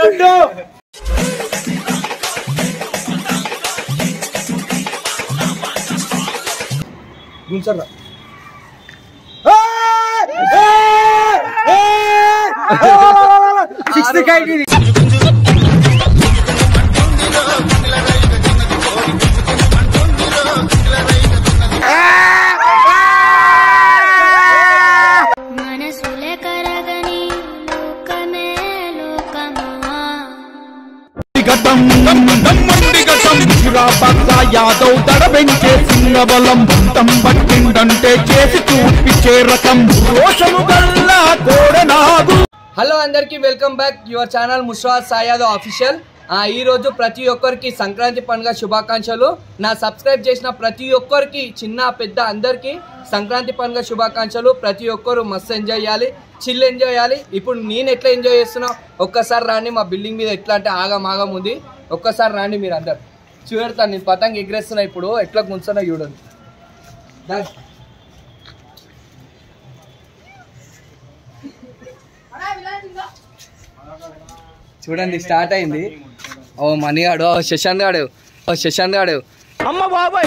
రెండు గుంచర్రా సిక్స్త్ కైకి మనసులే కరగని లోకమే లోకమా గతం నమ్మండి గతం పక్క యాదవ్ దడ పెంచే సింగబలం మొత్తం పట్టిందంటే చేసి చూపించే రకం రోషము గల్లా కోడనాగు హలో అందరికీ వెల్కమ్ బ్యాక్ యువర్ ఛానల్ ముషాద్ సాయాదో అఫీషియల్ ఈ రోజు ప్రతి ఒక్కరికి సంక్రాంతి పండుగ శుభాకాంక్షలు నా సబ్స్క్రైబ్ చేసిన ప్రతి ఒక్కరికి చిన్న పెద్ద అందరికీ సంక్రాంతి పండుగ శుభాకాంక్షలు ప్రతి ఒక్కరు మస్తు ఎంజాయ్ చేయాలి చిల్ ఎంజాయ్ చేయాలి ఇప్పుడు నేను ఎట్లా ఎంజాయ్ చేస్తున్నా ఒక్కసారి రాండి మా బిల్డింగ్ మీద ఎట్లా అంటే ఆగం ఆగం ఉంది ఒక్కసారి రాండి మీరు అందరు చూడతాను నేను పతంగ ఎగరేస్తున్నా ఇప్పుడు ఎట్లా గుంచున్నా చూడండి దా. చూడండి స్టార్ట్ అయింది ఓ మణిగాడు ఓ శశాంత్ గాడు ఓ శశాంత్ గాడు అమ్మ బాబాయ్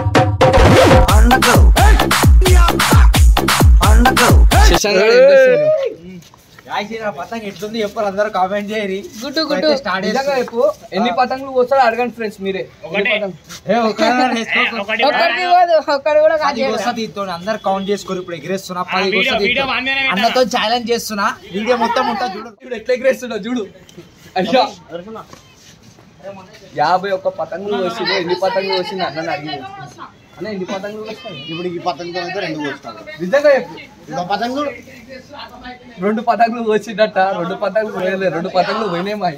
శశాంత్ గాడు ఏం చేస్తున్నాడు? పతంగ ఎట్లుంది చెప్పారు అందరూ కామెంట్ చేయరి గుట్టు గుట్టు అయితే start నిజంగా చెప్పు ఎన్ని పతంగులు పోస్తాడో అడగండి ఫ్రెండ్స్ మీరే ఎన్ని పతంగులు? ఏ, ఒకరిని వేసుకో. ఒక్కడిది కాదు, ఒక్కడు కూడా కాదు. పది వస్తుంది దీంతో అందరు కౌంట్ చేసుకోరు ఇప్పుడు ఎగిరేస్తున్నా పది వస్తుంది అన్నతో ఛాలెంజ్ చేస్తున్నా వీడియో మొత్తం ఉంటుంది చూడు చూడు ఎట్లా ఎగరేస్తున్నా చూడు అయ్యా యాభై ఒక్క పతంగులు వచ్చింది ఎన్ని పతంగులు వచ్చింది అన్న అడిగి అన్న ఎన్ని పతంగులు వస్తాయి ఇప్పుడు ఈ పతంగుతో అయితే రెండు వస్తాను నిజంగా చెప్పు ఇంకో పతంగులు రెండు పతంగులు వచ్చిందట రెండు పతంగులు పోయలే రెండు పతంగులు పోయినాయి మాయి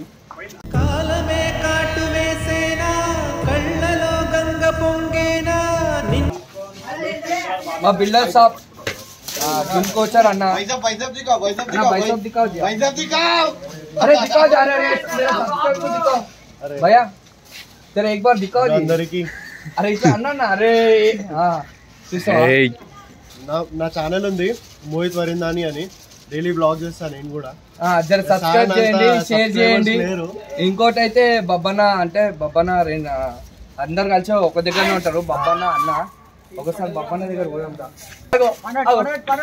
మా బిల్డర్ షాప్ దుమ్కోచర్ అన్న पैसा पैसा दिखाओ पैसा ना, दिखाओ भाई साहब दिखाओ जी। पैसा दिखाओ अरे दिखाओ जा रहे मेरा सब्सक्राइब को दिखाओ भैया तेरा एक बार दिखाओ जी అందరికి अरे इसे अन्ना ना अरे हाँ చూసావా? నా నా ఛానల్ ఉంది మోహిత్ వరిందాని అని డైలీ బ్లాగ్ చేస్తాను నేను కూడా ఆ, జర సబ్స్క్రైబ్ చాలా చేయండి అంతా షేర్ చేయండి subscribers లేరు. ఇంకోటి అయితే బబ్బన్న అంటే బబ్బన్న రెండు అందరు కలిసి ఒక దగ్గరనే ఉంటారు బబ్బన్న అన్న ఒకసారి బబ్బన్న దగ్గర పోదాం రా. అగో, అగో.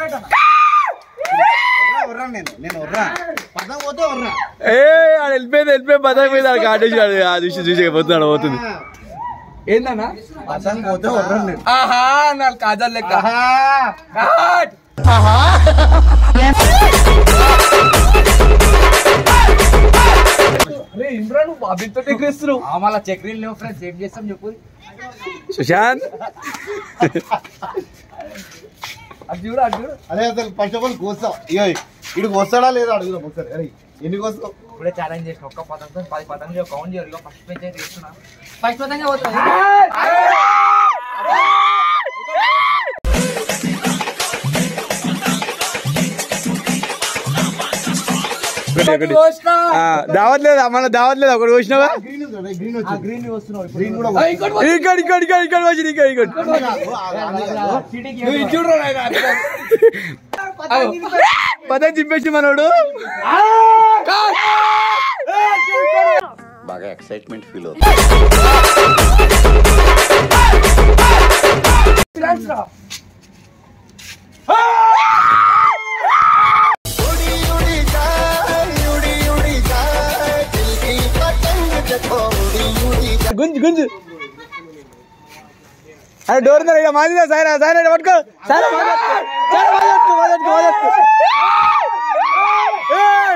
ఒర్రా నేను నేను ఒర్రా పదం పోతే ఒర్రా ఏ ఆడు వెళ్ళిపోయింది వెళ్ళిపోయి పదవి మీద కాటేసాడు ఆ చూసి చూసి పోతున్నాడు పోతుంది ఏందన్నా పదం పోతే ఒర్రా నేను ఆహా నా కాజల్ లెక్క కాట్. అరే ఇమ్రాన్ నువ్వు బాబీతో ఎగరేస్తున్నావు మళ్ళీ చక్రీలు లేవు ఫ్రెండ్స్ ఏం చేస్తాం చెప్పు సుశాంత్ అది చూడు అది చూడు అదే అసలు ఫస్ట్ ఆఫ్ ఆల్ కోస్తాం ఇక ఇడు వస్తాడా లేదా అడుగుదాం ఒకసారి అరే ఎన్ని కోస్తావు ఇప్పుడే ఛాలెంజ్ చేసిన ఒక్క పతంగతో పది పతంగులు కౌంట్ చేయరు ఫస్ట్ పేజ్ అయితే చేస్తున్నా ఫస్ట్ పతంగా పోతుంది ఒకటి ఒకటి ఆ, దావత్ లేదా మన దావత్ లేదా ఒకటి వచ్చినావా గ్రీన్ ఉంది కదా, గ్రీన్ వచ్చి గ్రీన్ వస్తున్నావు గ్రీన్ కూడా ఆ, ఇంకోటి పో. ఇక్కడ ఇక్కడ ఇక్కడ ఇక్కడ వచ్చి ఇక్కడ ఇక్కడ అన్ని కాదు, ఆ, అన్ని కాదు. నువ్వు ఇది చూడురా నాయనా, అది కాదు. అగో. పదవి చింపేసి మనోడు బాగా ఎక్సైట్మెంట్ ఫీల్ అవుతుంది Friends రా. గుంజు గుంజు అరే డోర్ ఉందా ఇక మాదిరా సాయిరా సాయిరా పట్టుకో సాయిరా మాదట్టుకో సాయిరా మాదట్టుకో మాదట్టుకో మాదట్టుకో ఏయ్!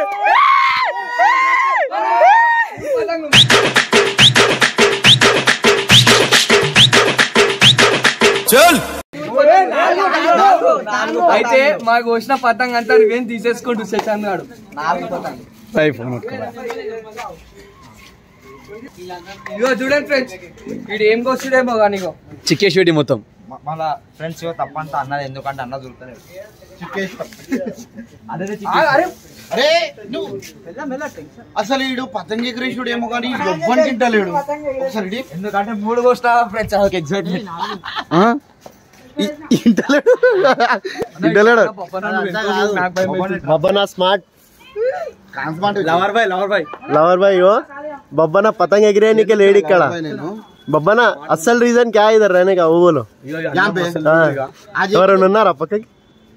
పతంగు. అయితే మాకు వచ్చిన పతంగ అంతా నువ్వేం తీసేసుకుంటూ శశాంత్ గాడు నాలుగు పతంగ సాయి ఫోన్ పట్టుకో ఇగో చూడండి ఫ్రెండ్స్ వీడు ఏం కోస్తుడేమో కానీ ఇగో చిక్కేసి పెట్టి మొత్తం మళ్ళా ఫ్రెండ్స్ తప్పంత అన్నది ఎందుకంటే అన్న దొరుకుతలేదు అదే ఆ, అరే అరే నువ్వు అసలు ఈడు పతంగి ఎగరేసుడు ఏమో కానీ ఎవ్వని తింటలేడు ఒకసారి ఇడి. ఎందుకంటే మూడు కోస్తా ఫ్రెండ్స్ ఎగ్జైట్మెంట్ ఆ? ఇ- ఇంటలేడు ఇంటలేడు పప్పన్న నువ్వు ఎంతో నాకు భయం వేస్తుంది. బాబా నా smart lover boy lover boy lover भाई हो बब्बना पतंग एगिरे के लेडी कड़ा నేను बब्बना असल रीजन क्या है इधर रहने का वो बोलो यहाँ पे हाँ। आज ఎవరైనా ఉన్నారా పక్కకి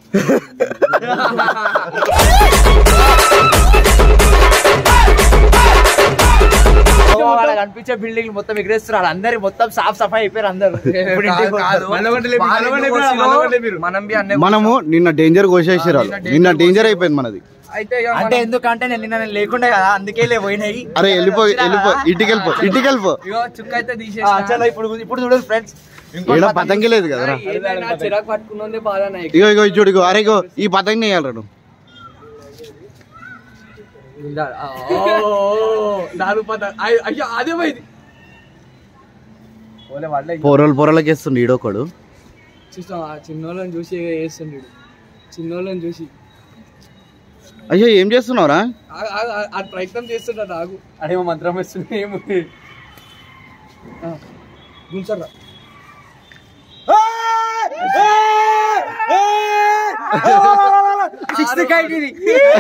కనిపించే బిల్డింగ్ మొత్తం ఎగిరేస్తున్నారు అందరి మొత్తం సాఫ్ సఫాయి అయిపోయారు అందరు ఇప్పుడు ఇంటికి కాదు. పోతారు. మనం బి అన్నే మనము నిన్న డేంజర్ కోసేసారు నిన్న డేంజర్ అయిపోయింది మనది అయితే ఇక అంటే ఎందుకంటే నేను నిన్న నేను లేకుండా కదా అందుకే లే పోయినాయి అరే వెళ్ళిపో వెళ్ళిపో ఇంటికి వెళ్ళిపో ఇంటికి వెళ్ళిపో ఇగో చుక్క అయితే ఆ, తీసేసి చలో ఇప్పుడు ఇప్పుడు చూడండి ఫ్రెండ్స్ ఈడ పతంగి లేదు కదరా చిరాకు పట్టుకున్నది బాధ నాకు ఇగో ఇగో ఇది చూడు ఇగో అరే ఇగో ఈ పతంగి వేయాలరా నువ్వు నాలుగు పద అయ్యో అదే పోయింది పొరలు పొరలకి వేస్తుండు ఈడొకడు చూస్తాం ఆ చిన్నోళ్ళని చూసి వేస్తుండడు చిన్నోళ్ళని చూసి అయ్యో ఏం చేస్తున్నావురా ఆ- ఆ- ఆ- ఆ ప్రయత్నం చేస్తుంటాడు ఆగు అడేమో మంత్రం వేస్తుంది ఏముంది గుంచర్రా సిక్స్త్ కైట్ ఇది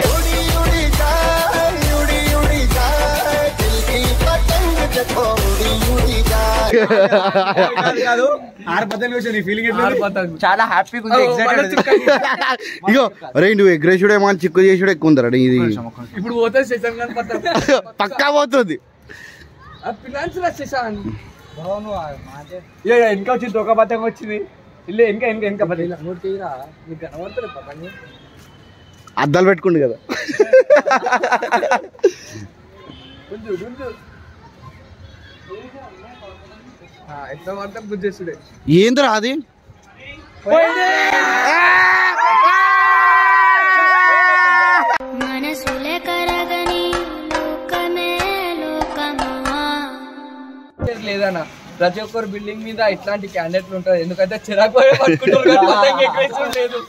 ఆరు పద్దెనిమిది వచ్చి నీ ఫీలింగ్ ఎట్లా చాలా హ్యాపీగా ఉంది ఎక్సైటెడ్ ఇగో అరే నువ్వు ఎగ్రేసుడు ఏమో అని చిక్కు చేసుడు ఎక్కువ ఉందరా ఇది ఇప్పుడు పోతే శశాంక్ గాని పట్ట పక్కా పోతుంది ఫినాన్స్ రా శశాంక్ వెనక వచ్చింది ఒక పతంగ వచ్చింది ఇల్లు వెనక వెనక వెనక పతంగ నోటి తీరా నీకు కనబడతలే పతంగి అద్దాలు పెట్టుకుండు కదా గుంజు గుంజు ఆ, ఎట్లా పడితే గుంజేసుడే ఏందిరా అది మనసులే కరగని లోకమే లోకమా లేదన్న ప్రతి ఒక్కరు బిల్డింగ్ మీద ఇట్లాంటి క్యాండిడేట్లు ఉంటారు ఎందుకంటే చిరాకు పోయి పట్టుకుంటారు కానీ పతంగి ఎగరేసుడు లేదు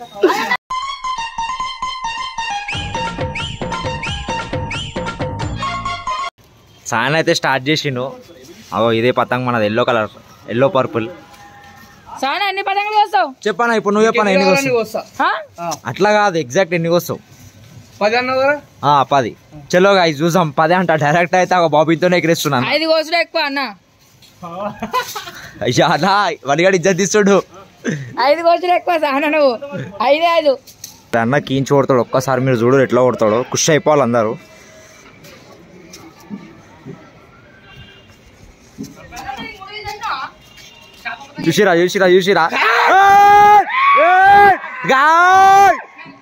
సాయన అయితే స్టార్ట్ చేసిండు అగో ఇదే పతంగ్ మనది ఎల్లో కలర్ ఎల్లో పర్పుల్ సానా ఎన్ని పతంగులు వేస్తావు చెప్పానా ఇప్పుడు నువ్వు చెప్పానా ఎన్ని ఎన్ని వస్తావు వస్తా అట్లా కాదు ఎగ్జాక్ట్ ఎన్ని వస్తావు పది అన్నావు కదా ఆ, పది చలో గాయ చూసాం పదే అంట డైరెక్ట్ అయితే ఒక బాబీతోనే ఎగిరేస్తున్నాను ఐదు కోసులు ఎక్కువ అన్న అయ్యా అలా వడిగాడు ఇజ్జత్ తీస్తుడు ఐదు కోసులు ఎక్కువ సానా నువ్వు ఐదే ఐదు అన్న కీంచి కొడతాడు ఒక్కసారి మీరు చూడు ఎట్లా కొడతాడో ఖుషి అయిపోవాలి అందరూ చూసిరా చూసిరా చూసిరా గాయ్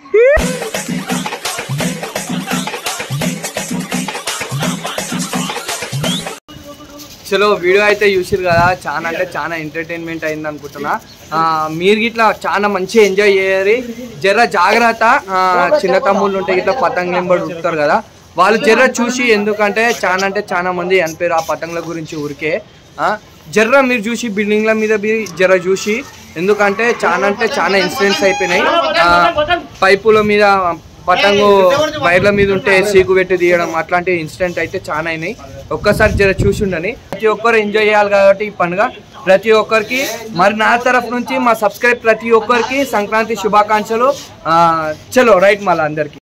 చలో వీడియో అయితే చూసిరు కదా చాలా అంటే చాలా ఎంటర్టైన్మెంట్ అయింది అనుకుంటున్నా ఆ, మీరు ఇట్లా చాలా మంచిగా ఎంజాయ్ చేయరు జర జాగ్రత్త ఆ, చిన్న తమ్ముళ్ళు ఉంటే ఇట్లా పతంగులు ఎంబడి ఉంటారు కదా వాళ్ళు జర్ర చూసి ఎందుకంటే చాలా అంటే చాలా మంది అనిపారు ఆ పతంగుల గురించి ఊరికే ఆ, జర్ర మీరు చూసి బిల్డింగ్ల మీద మీరు జర చూసి ఎందుకంటే చాలా అంటే చాలా ఇన్సిడెంట్స్ అయిపోయినాయి ఆ, పైపుల మీద పతంగు వైర్ల మీద ఉంటే సీకు పెట్టి తీయడం అట్లాంటి ఇన్సిడెంట్ అయితే చాలా అయినాయి ఒక్కసారి జర చూసి ఉండని ప్రతి ఒక్కరు ఎంజాయ్ చేయాలి కాబట్టి ఈ పండుగ ప్రతి ఒక్కరికి మరి నా తరఫు నుంచి మా సబ్స్క్రైబ్ ప్రతి ఒక్కరికి సంక్రాంతి శుభాకాంక్షలు ఆ, చలో రైట్ మళ్ళీ అందరికి